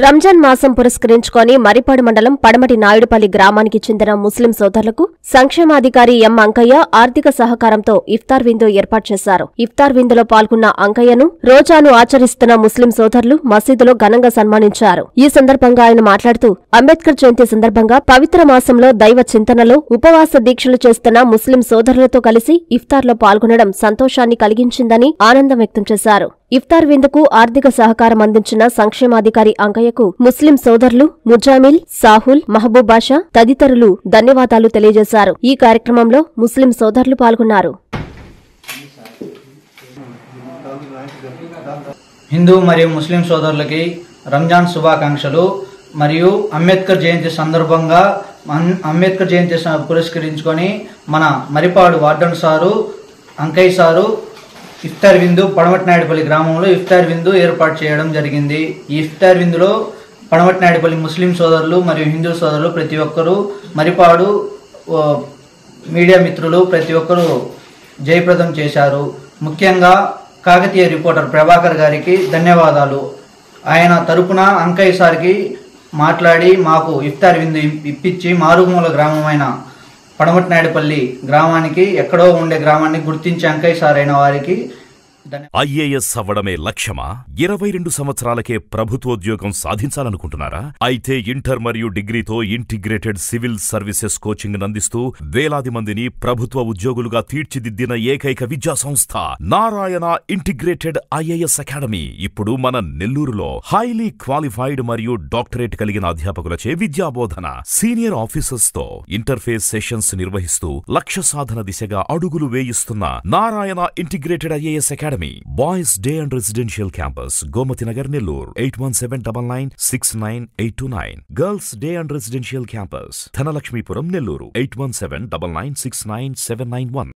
రంజాన్ మాసం పురస్కరించుకొని మరిపాడు మండలం పడమటి నాయుడుపల్లి గ్రామానికి చెందిన ముస్లిం సోదరులకు సంక్షేమాధికారి ఎం అంకయ్య ఆర్థిక సహకారంతో ఇఫ్తార్ విందు ఏర్పాటు చేశారు ఇఫ్తార్ విందులో పాల్గొన్న అంకయ్యను రోజాను ఆచరిస్తున్న ముస్లిం సోదరులు మసీదులో ఘనంగా సన్మానించారు ఈ సందర్భంగా ఆయన మాట్లాడుతూ అంబేద్కర్ జయంతి సందర్భంగా పవిత్ర మాసంలో దైవ చింతనలో ఉపవాస దీక్షలు చేస్తున్న ముస్లిం సోదరులతో కలిసి ఇఫ్తార్లో పాల్గొనడం సంతోషాన్ని కలిగించిందని ఆనందం వ్యక్తం చేశారు ఇఫ్తార్ విందుకు ఆర్థిక సహకారం అందించిన సంక్షేమాధికారి అంకయ్యకు ముస్లిం సోదరులు ముజామిల్ సాహుల్ మహబూబ్ బాషా తదితరులు ధన్యవాదాలు తెలియజేశారు ఈ కార్యక్రమంలో ముస్లిం సోదరులు పాల్గొన్నారు హిందూ మరియు ముస్లిం సోదరులకి రంజాన్ శుభాకాంక్షలు మరియు అంబేద్కర్ జయంతి సందర్భంగా అం- అంబేద్కర్ జయంతి స- పురస్కరించుకొని మన Marripadu warden sir Ankayya sir ఇఫ్తార్ విందు పడమటినాయుడుపల్లి గ్రామంలో ఇఫ్తార్ విందు ఏర్పాటు చేయడం జరిగింది ఈ ఇఫ్తార్ విందులో పడమటినాయుడుపల్లి ముస్లిం సోదరులు మరియు హిందూ సోదరులు ప్రతి ఒక్కరూ మరిపాడు ఓ, మీడియా మిత్రులు ప్రతి ఒక్కరూ జయప్రదం చేశారు ముఖ్యంగా కాకతీయ రిపోర్టర్ ప్రభాకర్ గారికి ధన్యవాదాలు ఆయన తరపున అంకయ్య సార్కి మాట్లాడి మాకు ఇఫ్తార్ విందు ఇప్- ఇప్పించి మారుమూల గ్రామమైన పడమటినాయుడుపల్లి గ్రామానికి ఎక్కడో ఉండే గ్రామాన్ని గుర్తించి అంకయ్య సార్ అయిన వారికి ధన్య ఐఏఎస్ అవ్వడమే లక్ష్యమా ఇరవై రెండు సంవత్సరాలకే ప్రభుత్వోద్యోగం సాధించాలనుకుంటున్నారా అయితే ఇంటర్ మరియు డిగ్రీతో ఇంటిగ్రేటెడ్ సివిల్ సర్వీసెస్ కోచింగ్ అందిస్తూ వేలాది మందిని ప్రభుత్వ ఉద్యోగులుగా తీర్చిదిద్దిన ఏకైక విద్యా సంస్థ నారాయణ ఇంటిగ్రేటెడ్ ఐఏఎస్ అకాడమీ ఇప్పుడు మన నెల్లూరులో హైలీ క్వాలిఫైడ్ మరియు డాక్టరేట్ కలిగిన అధ్యాపకులచే విద్యాబోధన సీనియర్ ఆఫీసర్స్ తో ఇంటర్ఫేస్ సెషన్స్ నిర్వహిస్తూ లక్ష్య సాధన దిశగా అడుగులు వేయిస్తున్న Narayana integrated IAS academy boys day and residential campus Gomathi Nagar Nellore eight one seven double nine six nine eight two nine girls day and residential campus Dhanalakshmipuram Nellore eight one seven double nine six nine seven nine one